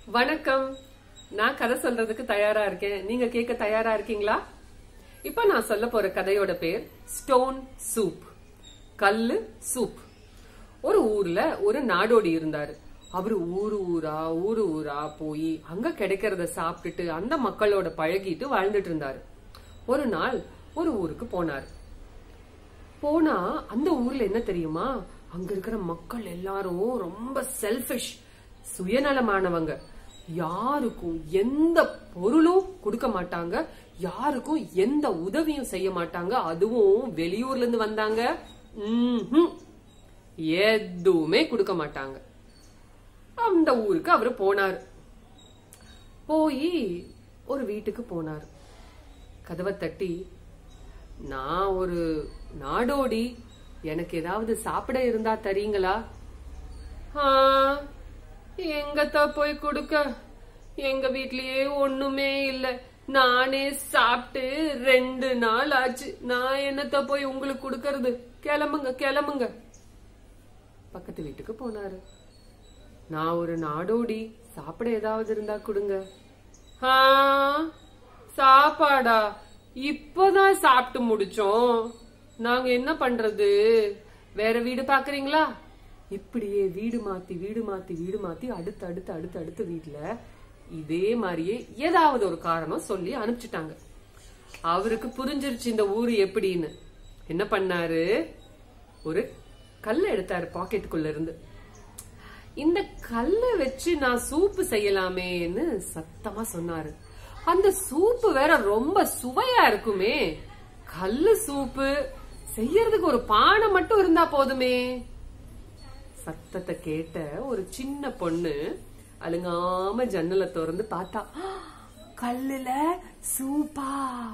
வணக்கம் நான் கதை சொல்றதுக்கு தயாரா இருக்கேன் நீங்க கேட்க தயாரா இருக்கீங்களா இப்ப நான் சொல்ல போற கதையோட பேர் ஸ்டோன் சூப் கல்லு சூப் ஒரு ஊர்ல ஒரு நாடோடி இருந்தாரு அவரு ஊரு ஊரா ஊரு ஊரா போய் அங்க கிடைக்கிறத சாப்பிட்டுட்டு அந்த மக்களோட பழகிட்டு வாழ்ந்துட்டு இருந்தாரு ஒரு நாள் ஒரு ஊருக்கு போனாரு போனா அந்த ஊர்ல என்ன தெரியுமா அங்க இருக்கிற மக்கள் எல்லாரும் ரொம்ப செல்பிஷ் சுயநலமானவங்க யாருக்கும் எந்த பொருளும் கொடுக்க மாட்டாங்க யாருக்கும் எந்த உதவியும் செய்ய மாட்டாங்க அதுவும் வெளியூர்ல இருந்து வந்தாங்க ம்ஹும். எதுவுமே கொடுக்க மாட்டாங்க அந்த ஊருக்கு அவரு போனாரு போய் ஒரு வீட்டுக்கு போனாரு கதவை தட்டி நான் ஒரு நாடோடி எனக்கு ஏதாவது சாப்பிட இருந்தா தரீங்களா ஆ, எங்கத்தா போய் கொடுக்க எங்க வீட்லயே ஒண்ணுமே இல்ல நானே சாப்பிட்டு ரெண்டு நாள் ஆச்சு நான் என்னத்த போய் உங்களுக்கு கொடுக்கறது கிளம்புங்க கிளம்புங்க பக்கத்து வீட்டுக்கு போனாரு நான் ஒரு நாடோடி சாப்பிட ஏதாவது இருந்தா கொடுங்க ஆ, சாப்பாடா இப்பதான் சாப்பிட்டு முடிச்சோம் நாங்க என்ன பண்றது வேற வீடு பாக்குறீங்களா இப்படியே வீடு மாத்தி வீடு மாத்தி வீடு மாத்தி அடுத்து அடுத்து அடுத்து அடுத்த வீட்டுல இதே மாதிரியே ஏதாவது ஒரு காரணம் சொல்லி அனுப்பிச்சிட்டாங்க அவருக்கு புரிஞ்சிருச்சு இந்த ஊரு எப்படின்னு என்ன பண்ணாரு ஒரு கல்ல எடுத்தாரு பாக்கெட்டுக்குள்ள இருந்து இந்த கல்லை வச்சு நான் சூப்பு செய்யலாமேன்னு சத்தமா சொன்னாரு அந்த சூப்பு வேற ரொம்ப சுவையா இருக்குமே கல்லு சூப்பு செய்யறதுக்கு ஒரு பானை மட்டும் இருந்தா போதுமே சத்தத்தை கேட்ட ஒரு சின்ன பொண்ணு அழுங்காம ஜன்னலை திறந்து பார்த்தா கல்லுல சூப்பா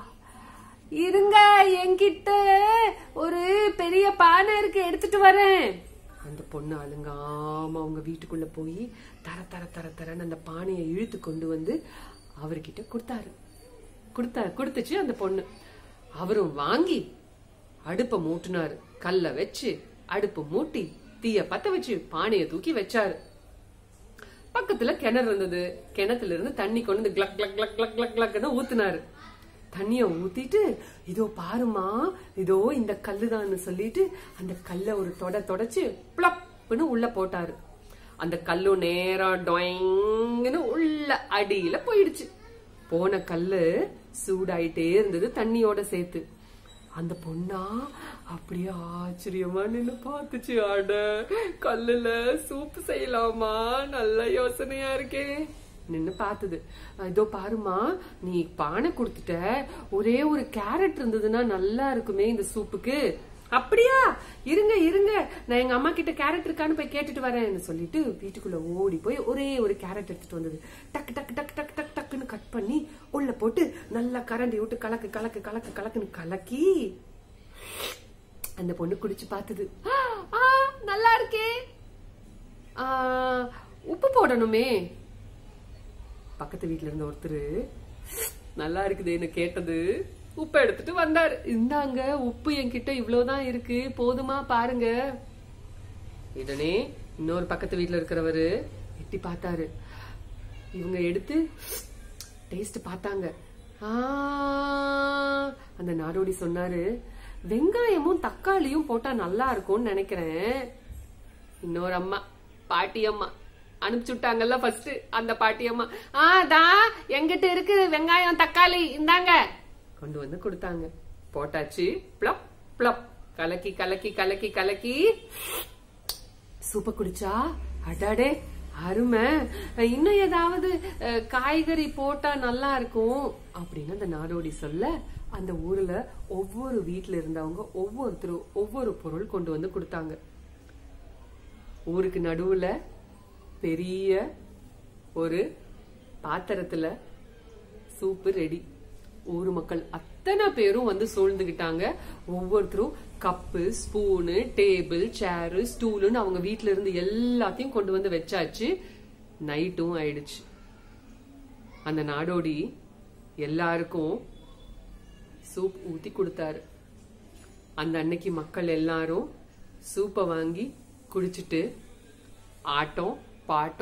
இருங்க என்கிட்ட ஒரு பெரிய பானை இருக்கு எடுத்துட்டு வரேன் அந்த பொண்ணு அழுங்காம அவங்க வீட்டுக்குள்ள போய் தர தர தர தரன்னு அந்த பானையை இழுத்து கொண்டு வந்து அவர்கிட்ட கொடுத்தாரு கொடுத்தாரு கொடுத்துச்சு அந்த பொண்ணு அவரும் வாங்கி அடுப்ப மூட்டினாரு கல்ல வச்சு அடுப்பு மூட்டி தீய பத்த வச்சு பானைய தூக்கி வச்சாரு பக்கத்துல கிணறு இருந்தது கிணத்துல இருந்து தண்ணி கொண்டு வந்து கிளக் கிளக் கிளக் கிளக் கிளக் கிளக்னு ஊத்துனாரு தண்ணிய ஊத்திட்டு இதோ பாருமா இதோ இந்த கல்லுதான்னு சொல்லிட்டு அந்த கல்ல ஒரு தொட தொடச்சு பிளப்னு உள்ள போட்டாரு அந்த கல்லு நேரா டொயங்னு உள்ள அடியில போயிடுச்சு போன கல்லு சூடாயிட்டே இருந்தது தண்ணியோட சேர்த்து அந்த பொண்ணா அப்படியே ஆச்சரியமா நின்னு பார்த்துச்சு அட கல்லுல சூப்பு செய்யலாமா நல்ல யோசனையா இருக்கே நின்னு பார்த்தது இதோ பாருமா நீ பானை கொடுத்துட்ட ஒரே ஒரு கேரட் இருந்ததுன்னா நல்லா இருக்குமே இந்த சூப்புக்கு அப்படியா இருங்க இருங்க நான் எங்க அம்மா கிட்ட கேரட் இருக்கான்னு போய் கேட்டுட்டு வரேன்னு சொல்லிட்டு வீட்டுக்குள்ள ஓடி போய் ஒரே ஒரு கேரட் எடுத்துட்டு வந்தது டக்கு டக்கு டக்கு டக்கு டக்கு டக்குன்னு கட் பண்ணி உள்ள போட்டு நல்லா கரண்டி விட்டு கலக்கு கலக்கு கலக்கு கலக்குன்னு கலக்கி அந்த பொண்ணு குடிச்சு பார்த்தது ஆ, ஆ, நல்லா இருக்கே ஆ, உப்பு போடணுமே பக்கத்து வீட்ல இருந்த ஒருத்தர் நல்லா இருக்குதேன்னு கேட்டது உப்பு எடுத்துட்டு வந்தாரு இந்தாங்க உப்பு என்கிட்ட இவ்வளவுதான் இருக்கு போதுமா பாருங்க உடனே இன்னொரு பக்கத்து வீட்ல இருக்கிறவரு எட்டி பார்த்தாரு இவங்க எடுத்து டேஸ்ட் பார்த்தாங்க ஆ, அந்த நாடோடி சொன்னாரு வெங்காயமும் தக்காளியும் போட்டா நல்லா இருக்கும்னு நினைக்கிறேன் இன்னொரு அம்மா பாட்டி அம்மா அனுப்பிச்சு விட்டாங்கல்ல ஃபர்ஸ்ட் அந்த பாட்டி அம்மா ஆ தா எங்கிட்ட இருக்கு வெங்காயம் தக்காளி இந்தாங்க கொண்டு வந்து கொடுத்தாங்க போட்டாச்சு பிளப் பிளப் கலக்கி கலக்கி கலக்கி கலக்கி சூப்ப குடிச்சா அடாடே அருமை இன்னும் ஏதாவது அஹ், காய்கறி போட்டா நல்லா இருக்கும் அப்படின்னு அந்த நாடோடி சொல்ல அந்த ஊர்ல ஒவ்வொரு வீட்ல இருந்தவங்க ஒவ்வொருத்தரும் ஒவ்வொரு பொருள் கொண்டு வந்து கொடுத்தாங்க ஊருக்கு நடுவுல பெரிய ஒரு பாத்திரத்துல சூப்பு ரெடி ஊர் மக்கள் அத்தனை பேரும் வந்து சூழ்ந்துகிட்டாங்க ஒவ்வொருத்தரும் கப்பு ஸ்பூனு டேபிள் சேரு ஸ்டூலுன்னு அவங்க வீட்ல இருந்து எல்லாத்தையும் கொண்டு வந்து வச்சாச்சு நைட்டும் ஆயிடுச்சு அந்த நாடோடி எல்லாருக்கும் சூப் ஊத்தி கொடுத்தாரு அந்த அன்னைக்கு மக்கள் எல்லாரும் சூப்பை வாங்கி குடிச்சிட்டு ஆட்டம் பாட்டம்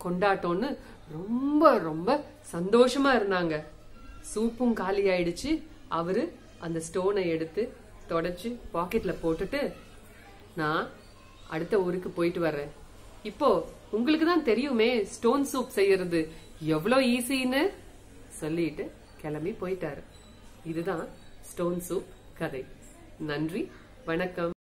கொண்டாட்டம்னு ரொம்ப ரொம்ப சந்தோஷமா இருந்தாங்க சூப்பும் காலி ஆயிடுச்சு அவரு அந்த ஸ்டோனை எடுத்து தொடச்சு பாக்கெட்ல போட்டுட்டு நான் அடுத்த ஊருக்கு போயிட்டு வர்றேன் இப்போ உங்களுக்கு தான் தெரியுமே ஸ்டோன் சூப் செய்யறது எவ்வளவு ஈஸின்னு சொல்லிட்டு கிளம்பி போயிட்டாரு இதுதான் ஸ்டோன் சூப் கதை நன்றி வணக்கம்